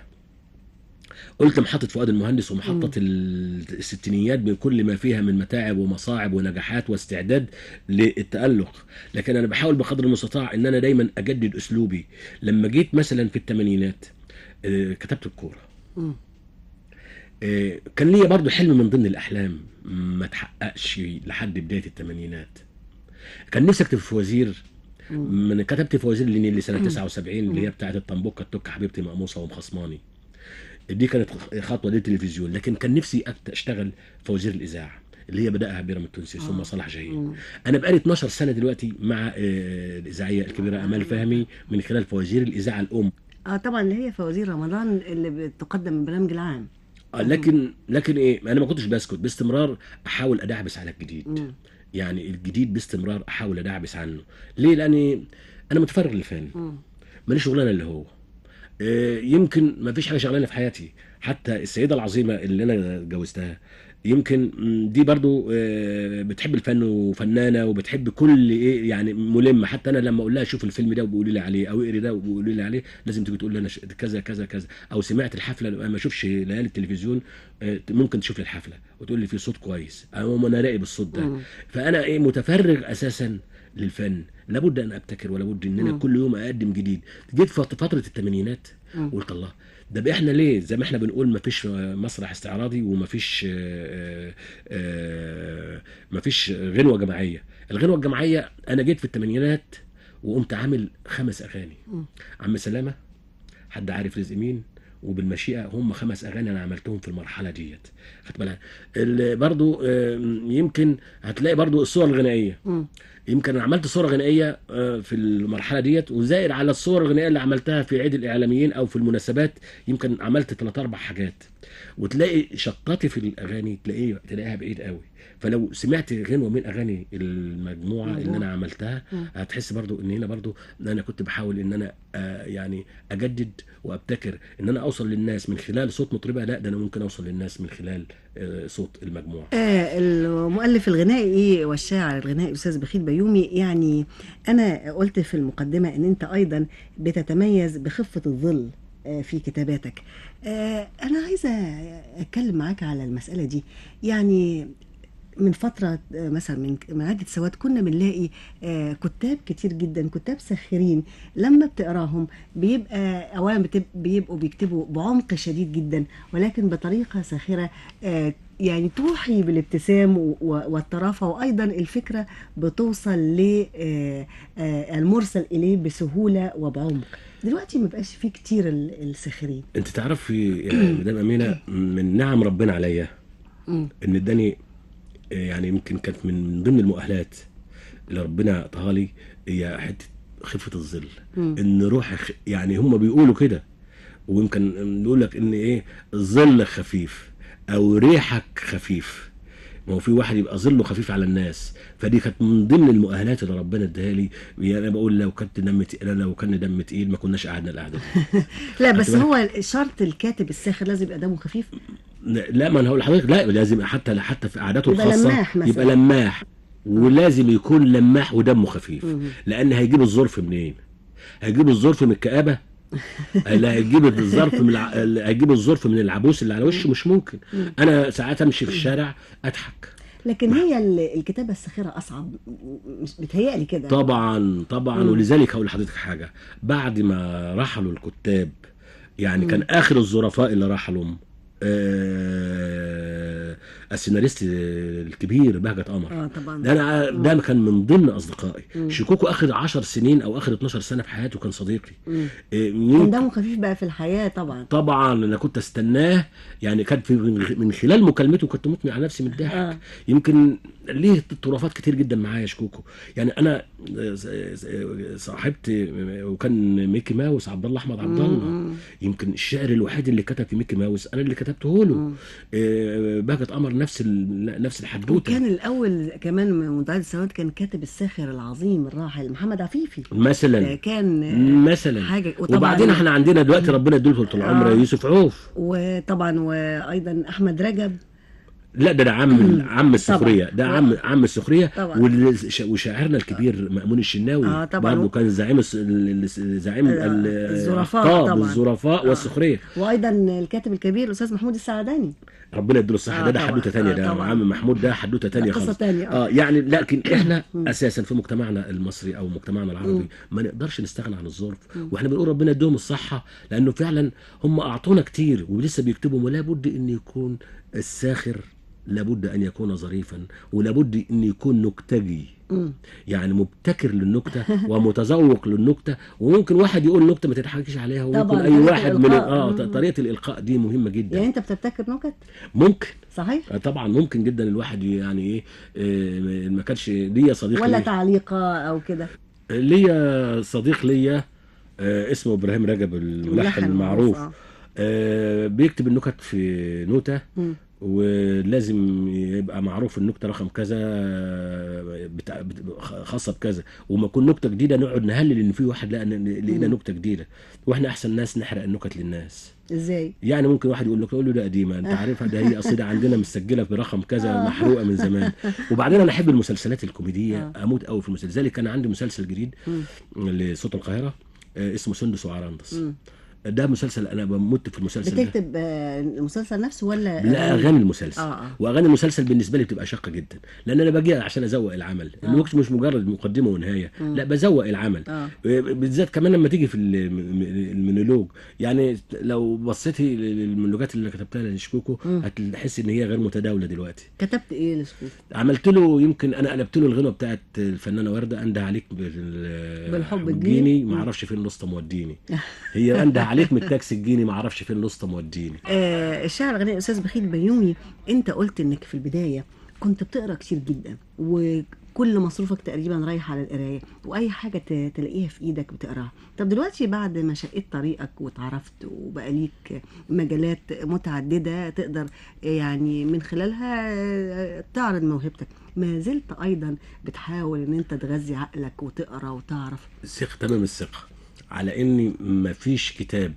[SPEAKER 3] قلت محطة فؤاد المهندس ومحطة ال- الستينيات بكل ما فيها من متاعب ومصاعب ونجاحات واستعداد للتألق لكن أنا بحاول بقدر المستطاع إن أنا دايما أجدد أسلوبي لما جيت مثلا في الثمانينات آه، كتبت الكورة
[SPEAKER 2] مم.
[SPEAKER 3] آه، كان ليا برضو حلم من ضمن الأحلام ما تحققش لحد بداية الثمانينات كان نفسي أكتب في وزير من كتبت في وزير اللي سنة 79 اللي هي بتاعت الطنبوكة التوكة حبيبتي مقموصة ومخصماني دي كانت خطوه للتلفزيون لكن كان نفسي أكت- اشتغل في وزير الاذاعه اللي هي بداها بيرام التونسي ثم صلاح جاهين انا بقالي 12 سنه دلوقتي مع آه، الاذاعيه الكبيره امال فهمي من خلال فوازير الاذاعه الام
[SPEAKER 2] اه طبعا اللي هي فوازير رمضان اللي بتقدم من البرنامج العام
[SPEAKER 3] آه، لكن لكن ايه انا ما كنتش بسكت باستمرار احاول ادعبس على الجديد
[SPEAKER 2] مم.
[SPEAKER 3] يعني الجديد باستمرار احاول ادعبس عنه ليه لاني انا متفرغ للفن
[SPEAKER 2] مم.
[SPEAKER 3] ماليش شغلانه اللي هو آه، يمكن ما فيش حاجه شغلانه في حياتي حتى السيده العظيمه اللي انا اتجوزتها يمكن مم، دي برضو آه، بتحب الفن وفنانه وبتحب كل ايه يعني ملمه حتى انا لما اقول لها شوف الفيلم ده وبيقولي لي عليه او اقري ده وبيقولي لي عليه لازم تيجي تقول لي انا ش- كذا كذا كذا او سمعت الحفله ما اشوفش ليالي التلفزيون آه، ممكن تشوف لي الحفله وتقول لي في صوت كويس او ما انا راقب الصوت ده
[SPEAKER 2] مم.
[SPEAKER 3] فانا ايه متفرغ اساسا للفن لابد ان ابتكر ولابد ان انا
[SPEAKER 2] مم.
[SPEAKER 3] كل يوم اقدم جديد جيت في فتره الثمانينات
[SPEAKER 2] مم.
[SPEAKER 3] قلت الله ده بقى احنا ليه زي ما احنا بنقول ما فيش مسرح استعراضي وما فيش آه، آه، ما فيش غنوه جماعيه الغنوه الجماعيه انا جيت في الثمانينات وقمت عامل خمس اغاني
[SPEAKER 2] مم.
[SPEAKER 3] عم سلامه حد عارف رزق مين وبالمشيئه هم خمس اغاني انا عملتهم في المرحله ديت خدت بالك ال- برضو آه، يمكن هتلاقي برضو الصور الغنائيه
[SPEAKER 2] مم.
[SPEAKER 3] يمكن انا عملت صوره غنائيه آه، في المرحله ديت وزائد على الصور الغنائيه اللي عملتها في عيد الاعلاميين او في المناسبات يمكن عملت ثلاث اربع حاجات وتلاقي شطاتي في الاغاني تلاقيه تلاقيها بعيد قوي فلو سمعت غنوه من اغاني المجموعه اللي
[SPEAKER 2] مجموعة.
[SPEAKER 3] انا عملتها
[SPEAKER 2] مم.
[SPEAKER 3] هتحس برضو ان هنا برضو ان انا كنت بحاول ان انا آه، يعني اجدد وابتكر ان انا اوصل للناس من خلال صوت مطربه لا ده انا ممكن اوصل للناس من خلال آه، صوت المجموعه
[SPEAKER 2] آه المؤلف الغنائي والشاعر الغنائي الاستاذ بخيت بيومي يعني انا قلت في المقدمه ان انت ايضا بتتميز بخفه الظل آه، في كتاباتك آه، انا عايزه اتكلم معاك على المساله دي يعني من فترة آه، مثلا من من عدة سنوات كنا بنلاقي آه، كتاب كتير جدا كتاب ساخرين لما بتقراهم بيبقى أولا بتب- بيبقوا بيكتبوا بعمق شديد جدا ولكن بطريقة ساخرة آه، يعني توحي بالابتسام و- و- والطرافة وأيضا الفكرة بتوصل للمرسل إليه بسهولة وبعمق دلوقتي ما بقاش فيه كتير ال- الساخرين
[SPEAKER 3] انت تعرفي يا مدام امينه من نعم ربنا عليا
[SPEAKER 2] مم.
[SPEAKER 3] ان اداني آه، يعني يمكن كانت من ضمن المؤهلات اللي ربنا اعطاها لي هي حته خفه الظل
[SPEAKER 2] مم.
[SPEAKER 3] ان روح خ- يعني هم بيقولوا كده ويمكن نقول لك ان ايه ظل خفيف او ريحك خفيف ما هو في واحد يبقى ظله خفيف على الناس فدي كانت من ضمن المؤهلات اللي ربنا اداها لي يعني انا بقول لو كنت دم تقيل لو كان دم تقيل ما كناش قعدنا القعده دي
[SPEAKER 2] لا بس
[SPEAKER 3] بالك؟
[SPEAKER 2] هو شرط الكاتب الساخر لازم يبقى دمه خفيف
[SPEAKER 3] لا ما انا هقول لحضرتك لا لازم حتى حتى في قعداته
[SPEAKER 2] يبقى
[SPEAKER 3] الخاصه
[SPEAKER 2] لماح مثلا.
[SPEAKER 3] يبقى لماح ولازم يكون لماح ودمه خفيف
[SPEAKER 2] مم.
[SPEAKER 3] لان هيجيب الظرف منين هيجيب الظرف من الكآبه اللي هيجيب الظرف من الع... اللي هيجيب الظرف من العبوس اللي على وشه مش ممكن انا ساعات امشي في الشارع اضحك
[SPEAKER 2] لكن هي ال- الكتابه الساخره اصعب مش بتهيألي كده
[SPEAKER 3] طبعا طبعا
[SPEAKER 2] مم.
[SPEAKER 3] ولذلك هقول لحضرتك حاجه بعد ما رحلوا الكتاب يعني
[SPEAKER 2] مم.
[SPEAKER 3] كان اخر الظرفاء اللي رحلوا آه السيناريست الكبير بهجت قمر
[SPEAKER 2] اه طبعا
[SPEAKER 3] ده انا ده كان من ضمن اصدقائي
[SPEAKER 2] مم.
[SPEAKER 3] شكوكو اخر 10 سنين او اخر 12 سنه في حياته كان صديقي
[SPEAKER 2] مم.
[SPEAKER 3] إيه،
[SPEAKER 2] كان
[SPEAKER 3] يمكن-
[SPEAKER 2] دمه خفيف بقى في الحياه طبعا
[SPEAKER 3] طبعا انا كنت استناه يعني كان في من خلال مكالمته كنت مطمئن على نفسي من الضحك
[SPEAKER 2] آه.
[SPEAKER 3] يمكن ليه طرافات كتير جدا معايا شكوكو يعني انا صاحبت وكان ميكي ماوس عبد الله احمد عبد الله
[SPEAKER 2] مم.
[SPEAKER 3] يمكن الشعر الوحيد اللي كتب في ميكي ماوس انا اللي كتبته له
[SPEAKER 2] مم.
[SPEAKER 3] آه، بهجت قمر نفس ال- نفس الحدوته
[SPEAKER 2] وكان الاول كمان مدعي السنوات كان كاتب الساخر العظيم الراحل محمد عفيفي آه،
[SPEAKER 3] مثلا
[SPEAKER 2] كان آه،
[SPEAKER 3] مثلا
[SPEAKER 2] حاجه وطبعا
[SPEAKER 3] وبعدين احنا عندنا دلوقتي ربنا يديله طول العمر
[SPEAKER 2] آه.
[SPEAKER 3] يوسف عوف
[SPEAKER 2] وطبعا وايضا احمد رجب
[SPEAKER 3] لا ده ده عم عم السخريه ده
[SPEAKER 2] طبعاً.
[SPEAKER 3] عم عم السخريه
[SPEAKER 2] طبعاً.
[SPEAKER 3] والش- وشاعرنا الكبير مأمون الشناوي
[SPEAKER 2] آه، طبعاً.
[SPEAKER 3] برضه كان زعيم الس- ال- ال- زعيم
[SPEAKER 2] آه،
[SPEAKER 3] ال-
[SPEAKER 2] الظرفاء
[SPEAKER 3] الأخطاب
[SPEAKER 2] طبعاً.
[SPEAKER 3] والظرفاء
[SPEAKER 2] آه.
[SPEAKER 3] والسخريه
[SPEAKER 2] وايضا الكاتب الكبير الاستاذ محمود السعداني
[SPEAKER 3] ربنا يديله الصحه
[SPEAKER 2] آه،
[SPEAKER 3] ده ده
[SPEAKER 2] طبعاً.
[SPEAKER 3] حدوته ثانيه
[SPEAKER 2] آه،
[SPEAKER 3] ده
[SPEAKER 2] طبعاً.
[SPEAKER 3] عم محمود ده حدوته ثانيه
[SPEAKER 2] قصة
[SPEAKER 3] خالص
[SPEAKER 2] تانية، آه.
[SPEAKER 3] اه يعني لكن احنا
[SPEAKER 2] مم.
[SPEAKER 3] اساسا في مجتمعنا المصري او مجتمعنا العربي
[SPEAKER 2] مم.
[SPEAKER 3] ما نقدرش نستغنى عن الظرف واحنا بنقول ربنا يديهم الصحه لانه فعلا هم اعطونا كتير ولسه بيكتبوا ولا بد ان يكون الساخر لابد ان يكون ظريفا ولابد ان يكون نكتجي
[SPEAKER 2] مم.
[SPEAKER 3] يعني مبتكر للنكته ومتذوق للنكته وممكن واحد يقول نكته ما تضحكيش عليها وممكن
[SPEAKER 2] طبعاً،
[SPEAKER 3] اي
[SPEAKER 2] طريقة
[SPEAKER 3] واحد من
[SPEAKER 2] الإلقاء.
[SPEAKER 3] اه
[SPEAKER 2] مم.
[SPEAKER 3] طريقه الالقاء دي مهمه جدا
[SPEAKER 2] يعني انت بتبتكر نكت
[SPEAKER 3] ممكن
[SPEAKER 2] صحيح
[SPEAKER 3] آه، طبعا ممكن جدا الواحد يعني ايه آه، ما كانش ليا صديق
[SPEAKER 2] ولا
[SPEAKER 3] ليا-
[SPEAKER 2] تعليقه او كده
[SPEAKER 3] ليا صديق ليا آه، اسمه ابراهيم رجب الملحن المعروف
[SPEAKER 2] آه.
[SPEAKER 3] آه، بيكتب النكت في نوتة
[SPEAKER 2] مم.
[SPEAKER 3] ولازم يبقى معروف النكته رقم كذا آه، بتاع بت- خاصه بكذا وما تكون نكته جديده نقعد نهلل ان في واحد لقى لقينا
[SPEAKER 2] مم.
[SPEAKER 3] نكته جديده واحنا احسن ناس نحرق النكت للناس
[SPEAKER 2] ازاي
[SPEAKER 3] يعني ممكن واحد يقول لك تقول له ده قديمه انت عارفها ده هي قصيده عندنا مسجله برقم كذا محروقه من زمان وبعدين انا احب المسلسلات الكوميديه اموت قوي في المسلسل لذلك كان عندي مسلسل جديد لصوت القاهره آه، اسمه سندس وعراندس
[SPEAKER 2] مم.
[SPEAKER 3] ده مسلسل انا بموت في المسلسل ده
[SPEAKER 2] بتكتب آه، المسلسل نفسه ولا
[SPEAKER 3] لا اغاني المسلسل
[SPEAKER 2] آه، آه.
[SPEAKER 3] واغاني المسلسل بالنسبه لي بتبقى شاقه جدا لان انا باجي عشان ازوق العمل
[SPEAKER 2] آه.
[SPEAKER 3] الموكس مش مجرد مقدمه ونهايه لا بزوق العمل
[SPEAKER 2] آه.
[SPEAKER 3] بالذات كمان لما تيجي في الم- المونولوج يعني لو بصيتي للمونولوجات اللي كتبتها لشكوكو هتحس ان هي غير متداوله دلوقتي
[SPEAKER 2] كتبت ايه لسكوت
[SPEAKER 3] عملت له يمكن انا قلبت له الغنوه بتاعت الفنانه ورده انده عليك بال-
[SPEAKER 2] بالحب
[SPEAKER 3] الجيني
[SPEAKER 2] الجيني.
[SPEAKER 3] ما اعرفش فين الاسطى موديني هي انده عليك من التاكسي الجيني ما اعرفش فين الاسطى موديني
[SPEAKER 2] آه الشاعر الغني الاستاذ بخيت بيومي انت قلت انك في البدايه كنت بتقرا كتير جدا وكل مصروفك تقريبا رايح على القرايه واي حاجه ت- تلاقيها في ايدك بتقراها طب دلوقتي بعد ما شقيت طريقك واتعرفت وبقى ليك مجالات متعدده تقدر يعني من خلالها آه، تعرض موهبتك ما زلت ايضا بتحاول ان انت تغذي عقلك وتقرا وتعرف
[SPEAKER 3] ثق تمام الثقة على ان مفيش كتاب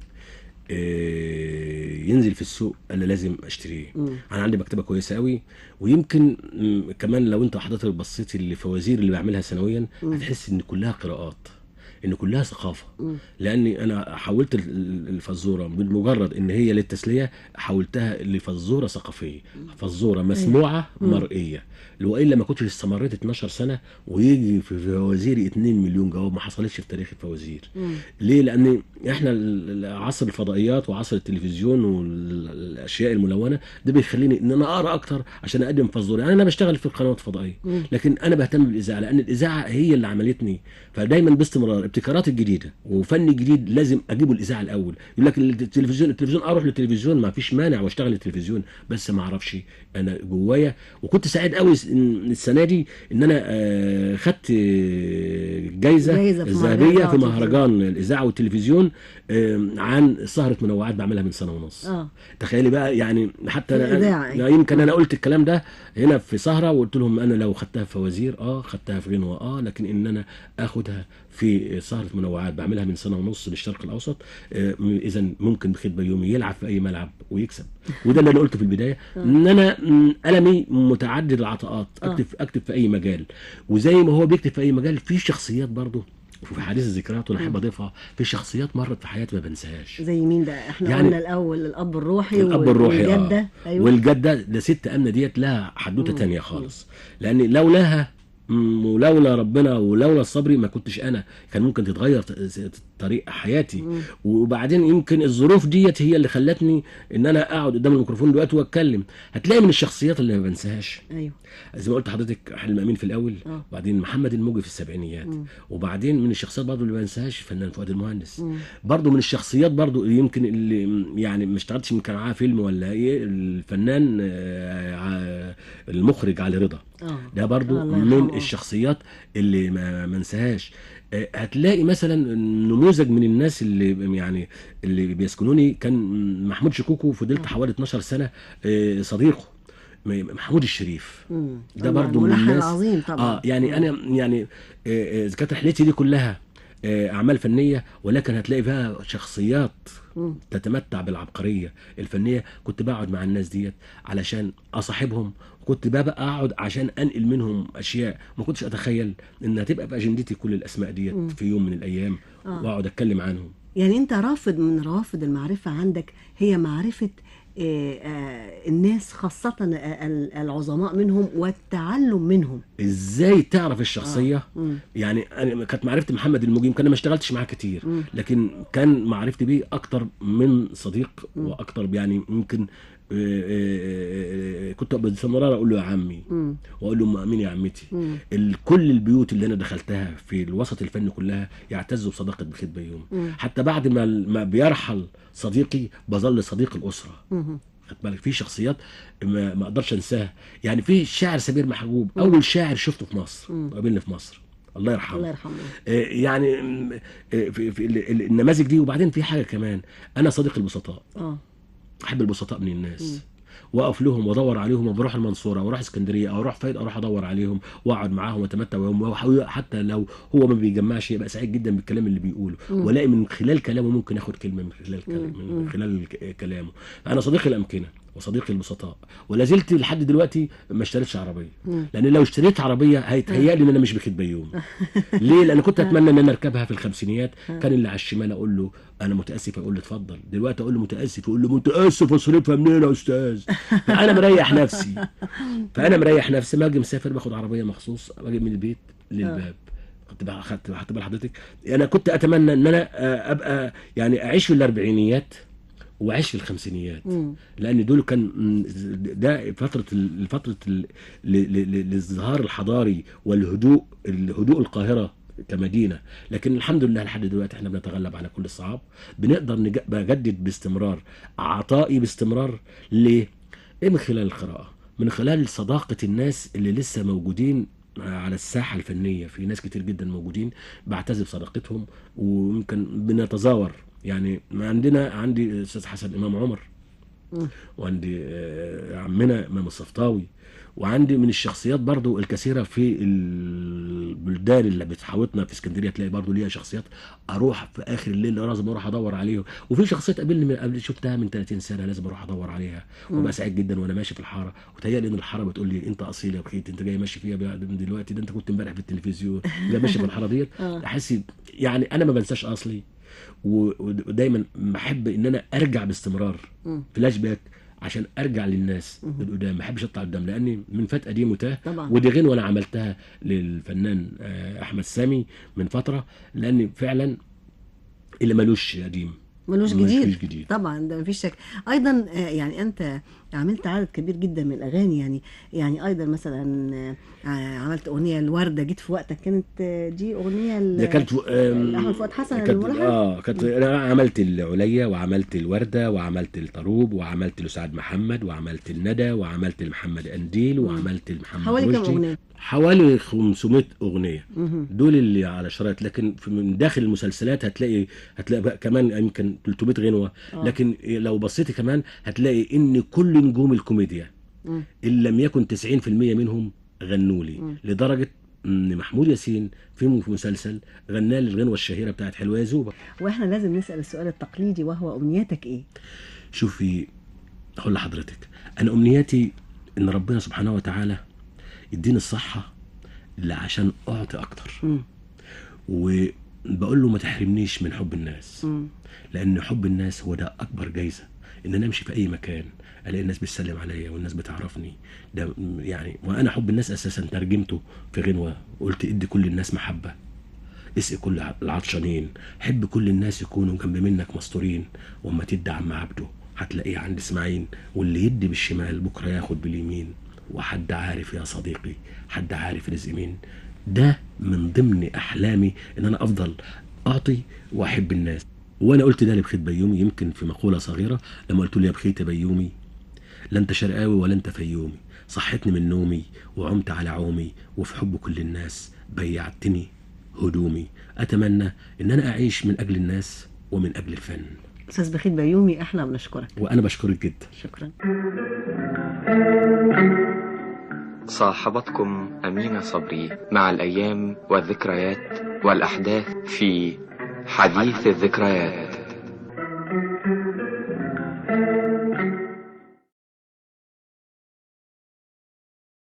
[SPEAKER 3] آه، ينزل في السوق الا لازم اشتريه
[SPEAKER 2] مم.
[SPEAKER 3] انا عندي مكتبه كويسه قوي ويمكن مم، كمان لو انت حضرتك بصيتي الفوازير اللي بعملها سنويا هتحس ان كلها قراءات ان كلها ثقافه لاني انا حولت ال- ال- الفزوره بالمجرد ان هي للتسليه حولتها لفزوره ثقافيه فزوره مسموعه مرئيه والا ما كنتش استمريت 12 سنه ويجي في فوازيري 2 مليون جواب ما حصلتش في تاريخ الفوازير ليه لان احنا ال- ال- عصر الفضائيات وعصر التلفزيون والاشياء الملونه ده بيخليني ان انا اقرا اكتر عشان اقدم فزوره يعني انا بشتغل في القنوات الفضائيه لكن انا بهتم بالاذاعه لان الاذاعه هي اللي عملتني فدايما باستمرار ابتكارات الجديده وفن جديد لازم اجيبه الاذاعه الاول يقول لك التلفزيون التلفزيون اروح للتلفزيون ما فيش مانع واشتغل التلفزيون بس ما اعرفش انا جوايا وكنت سعيد قوي س- إن السنه دي ان انا آه، خدت آه، جايزه
[SPEAKER 2] جايزة في
[SPEAKER 3] الذهبيه
[SPEAKER 2] مهرجان
[SPEAKER 3] في
[SPEAKER 2] التلفزيون.
[SPEAKER 3] مهرجان الاذاعه والتلفزيون آه، عن سهره منوعات بعملها من سنه ونص
[SPEAKER 2] اه
[SPEAKER 3] تخيلي بقى يعني حتى
[SPEAKER 2] في
[SPEAKER 3] انا
[SPEAKER 2] الإذاعة.
[SPEAKER 3] أنا يمكن انا قلت الكلام ده هنا في سهره وقلت لهم انا لو خدتها في فوازير اه خدتها في غنوه اه لكن ان انا اخدها في سهره منوعات بعملها من سنه ونص للشرق الاوسط آه اذا ممكن بخيت بيومي يلعب في اي ملعب ويكسب وده اللي انا قلته في البدايه ان انا م، قلمي متعدد العطاءات
[SPEAKER 2] آه.
[SPEAKER 3] اكتب اكتب في اي مجال وزي ما هو بيكتب في اي مجال في شخصيات برضه وفي حديث الذكريات وانا احب اضيفها في شخصيات مرت في حياتي ما بنساهاش
[SPEAKER 2] زي مين بقى احنا
[SPEAKER 3] يعني
[SPEAKER 2] قلنا الاول الاب الروحي
[SPEAKER 3] الاب
[SPEAKER 2] وال-
[SPEAKER 3] الروحي
[SPEAKER 2] والجده
[SPEAKER 3] اه
[SPEAKER 2] ايوه
[SPEAKER 3] والجده ده ست امنه ديت لها حدوته
[SPEAKER 2] مم.
[SPEAKER 3] تانية خالص لان لولاها مم، ولولا ربنا ولولا الصبر ما كنتش انا كان ممكن تتغير ت- ت- طريق حياتي
[SPEAKER 2] مم.
[SPEAKER 3] وبعدين يمكن الظروف ديت هي اللي خلتني ان انا اقعد قدام الميكروفون دلوقتي واتكلم هتلاقي من الشخصيات اللي ما بنساهاش
[SPEAKER 2] ايوه
[SPEAKER 3] زي ما قلت لحضرتك حلم امين في الاول
[SPEAKER 2] آه.
[SPEAKER 3] وبعدين محمد الموجي في السبعينيات
[SPEAKER 2] مم.
[SPEAKER 3] وبعدين من الشخصيات برضو اللي ما بنساهاش فنان فؤاد المهندس
[SPEAKER 2] مم.
[SPEAKER 3] برضو من الشخصيات برضو اللي يمكن اللي يعني ما اشتغلتش يمكن معاه فيلم ولا ايه الفنان آه، ع- المخرج علي رضا
[SPEAKER 2] اه
[SPEAKER 3] ده برضو
[SPEAKER 2] الله
[SPEAKER 3] من
[SPEAKER 2] يرحمه.
[SPEAKER 3] الشخصيات اللي ما ما انساهاش آه، هتلاقي مثلا نموذج من الناس اللي يعني اللي بيسكنوني كان محمود شكوكو فضلت حوالي 12 سنه آه، صديقه م- محمود الشريف
[SPEAKER 2] مم.
[SPEAKER 3] ده
[SPEAKER 2] طبعاً،
[SPEAKER 3] برضو من
[SPEAKER 2] ملحن
[SPEAKER 3] الناس
[SPEAKER 2] عظيم طبعا
[SPEAKER 3] اه يعني انا يعني آه، آه، إذا كانت رحلتي دي كلها آه، اعمال فنيه ولكن هتلاقي فيها شخصيات
[SPEAKER 2] مم.
[SPEAKER 3] تتمتع بالعبقريه الفنيه كنت بقعد مع الناس ديت علشان اصاحبهم كنت بقى اقعد عشان انقل منهم اشياء ما كنتش اتخيل انها تبقى في اجندتي كل الاسماء ديت
[SPEAKER 2] مم.
[SPEAKER 3] في يوم من الايام
[SPEAKER 2] آه.
[SPEAKER 3] واقعد اتكلم عنهم
[SPEAKER 2] يعني انت رافض من روافد المعرفه عندك هي معرفه آه، آه، الناس خاصة آه، ال- العظماء منهم والتعلم منهم
[SPEAKER 3] ازاي تعرف الشخصيه
[SPEAKER 2] مم.
[SPEAKER 3] يعني انا كانت معرفتي محمد المجيب يمكن انا ما اشتغلتش معاه كتير
[SPEAKER 2] مم.
[SPEAKER 3] لكن كان معرفتي بيه اكتر من صديق
[SPEAKER 2] مم.
[SPEAKER 3] واكتر يعني ممكن آه، آه، آه، كنت باستمرار اقول له يا عمي
[SPEAKER 2] مم.
[SPEAKER 3] واقول له ام امين يا عمتي
[SPEAKER 2] مم.
[SPEAKER 3] ال- كل البيوت اللي انا دخلتها في الوسط الفني كلها يعتزوا بصداقه بخيت بيوم
[SPEAKER 2] مم.
[SPEAKER 3] حتى بعد ما ما بيرحل صديقي بظل صديق الاسره
[SPEAKER 2] مم.
[SPEAKER 3] خد بالك في شخصيات ما, ما اقدرش انساها يعني في الشاعر سمير محجوب اول شاعر شفته في مصر
[SPEAKER 2] مم.
[SPEAKER 3] قابلني في مصر الله يرحمه
[SPEAKER 2] الله يرحمه
[SPEAKER 3] آه، يعني م، آه، في, في ال- ال- النماذج دي وبعدين في حاجه كمان انا صديق البسطاء
[SPEAKER 2] اه
[SPEAKER 3] احب البسطاء من الناس واقف لهم وادور عليهم وبروح المنصوره واروح اسكندريه او اروح فايد اروح ادور عليهم واقعد معاهم واتمتع بيهم وأحاول- حتى لو هو ما بيجمعش يبقى سعيد جدا بالكلام اللي بيقوله
[SPEAKER 2] مم.
[SPEAKER 3] والاقي من خلال كلامه ممكن اخد كلمه من خلال كلام
[SPEAKER 2] مم.
[SPEAKER 3] من خلال ك- كلامه انا صديقي الامكنه وصديقي البسطاء ولا زلت لحد دلوقتي ما اشتريتش عربيه
[SPEAKER 2] مم.
[SPEAKER 3] لان لو اشتريت عربيه هيتهيألي ان انا مش بخيت بيوم ليه لان كنت اتمنى ان انا اركبها في الخمسينيات كان اللي على الشمال اقول له انا متاسف اقول له اتفضل دلوقتي اقول له متاسف يقول له متاسف اصرفها منين يا استاذ فانا مريح نفسي فانا مريح نفسي ما اجي مسافر باخد عربيه مخصوص باجي من البيت للباب خدت بال خدت خدت بال حضرتك انا كنت اتمنى ان انا آه، ابقى يعني اعيش في الاربعينيات واعيش في الخمسينيات
[SPEAKER 2] مم.
[SPEAKER 3] لان دول كان م، ده فتره ال- فتره ال- ل- ل- ل- الازدهار الحضاري والهدوء الهدوء القاهره كمدينه لكن الحمد لله لحد دلوقتي احنا بنتغلب على كل الصعاب بنقدر نج- بجدد باستمرار عطائي باستمرار ليه؟ ايه من خلال القراءه من خلال صداقه الناس اللي لسه موجودين على الساحه الفنيه في ناس كتير جدا موجودين بعتز بصداقتهم ويمكن بنتزاور يعني ما عندنا عندي استاذ حسن امام عمر
[SPEAKER 2] مم.
[SPEAKER 3] وعندي آه، عمنا امام الصفطاوي وعندي من الشخصيات برضو الكثيره في البلدان اللي بتحاوطنا في اسكندريه تلاقي برضو ليها شخصيات اروح في اخر الليل لازم اروح ادور عليهم وفي شخصيات قابلني من قبل شفتها من 30 سنه لازم اروح ادور عليها وابقى سعيد جدا وانا ماشي في الحاره وتهيألي ان الحاره بتقول لي انت اصيل يا بخيت انت جاي ماشي فيها بعد من دلوقتي ده انت كنت امبارح في التلفزيون جاي ماشي في الحاره ديت
[SPEAKER 2] آه.
[SPEAKER 3] احس يعني انا ما بنساش اصلي و- ودايما بحب ان انا ارجع باستمرار
[SPEAKER 2] مم.
[SPEAKER 3] فلاش باك عشان ارجع للناس القدام ما احبش اطلع قدام لاني من فات قديم وتاه
[SPEAKER 2] طبعا.
[SPEAKER 3] ودي غنوه انا عملتها للفنان آه، احمد سامي من فتره لان فعلا اللي ملوش قديم
[SPEAKER 2] ملوش
[SPEAKER 3] ملوش
[SPEAKER 2] جديد
[SPEAKER 3] جديد.
[SPEAKER 2] طبعا ده مفيش شك ايضا آه، يعني انت عملت عدد كبير جدا من الاغاني يعني يعني ايضا مثلا آه، عملت اغنيه الورده جيت في وقتك كانت آه، دي اغنيه ل-
[SPEAKER 3] ده كانت آم،
[SPEAKER 2] احمد فؤاد حسن
[SPEAKER 3] كانت
[SPEAKER 2] الملحن
[SPEAKER 3] اه كانت انا عملت العليا وعملت الورده وعملت الطروب وعملت لسعاد محمد وعملت الندى وعملت لمحمد انديل وعملت لمحمد
[SPEAKER 2] حوالي كم
[SPEAKER 3] رشدي.
[SPEAKER 2] اغنيه؟
[SPEAKER 3] حوالي 500 اغنيه
[SPEAKER 2] مهم.
[SPEAKER 3] دول اللي على شرايط لكن في- من داخل المسلسلات هتلاقي هتلاقي بقى كمان يمكن 300 غنوه
[SPEAKER 2] آه.
[SPEAKER 3] لكن لو بصيتي كمان هتلاقي ان كل نجوم الكوميديا
[SPEAKER 2] مم.
[SPEAKER 3] ان لم يكن 90% منهم غنوا لي
[SPEAKER 2] مم.
[SPEAKER 3] لدرجه ان محمود ياسين في في مسلسل غنى لي الغنوه الشهيره بتاعت حلوه يا زوبه
[SPEAKER 2] واحنا لازم نسال السؤال التقليدي وهو امنيتك ايه؟
[SPEAKER 3] شوفي اقول لحضرتك انا امنياتي ان ربنا سبحانه وتعالى يديني الصحه اللي عشان اعطي اكتر
[SPEAKER 2] مم.
[SPEAKER 3] و... بقول له ما تحرمنيش من حب الناس
[SPEAKER 2] مم.
[SPEAKER 3] لان حب الناس هو ده اكبر جايزه ان انا امشي في اي مكان الاقي الناس بتسلم عليا والناس بتعرفني ده م- يعني وانا حب الناس اساسا ترجمته في غنوه قلت ادي كل الناس محبه اسقي كل ع- العطشانين حب كل الناس يكونوا جنب منك مستورين واما تدي عم عبده هتلاقيه عند اسماعيل واللي يدي بالشمال بكره ياخد باليمين وحد عارف يا صديقي حد عارف رزق مين ده من ضمن احلامي ان انا افضل اعطي واحب الناس وانا قلت ده لبخيت بيومي يمكن في مقوله صغيره لما قلت له يا بخيت يا بيومي لا انت شرقاوي ولا انت فيومي صحتني من نومي وعمت على عومي وفي حب كل الناس بيعتني هدومي اتمنى ان انا اعيش من اجل الناس ومن اجل الفن
[SPEAKER 2] استاذ بخيت بيومي احنا بنشكرك
[SPEAKER 3] وانا بشكرك جدا
[SPEAKER 2] شكرا
[SPEAKER 1] صاحبتكم أمينة صبري مع الأيام والذكريات والأحداث في حديث الذكريات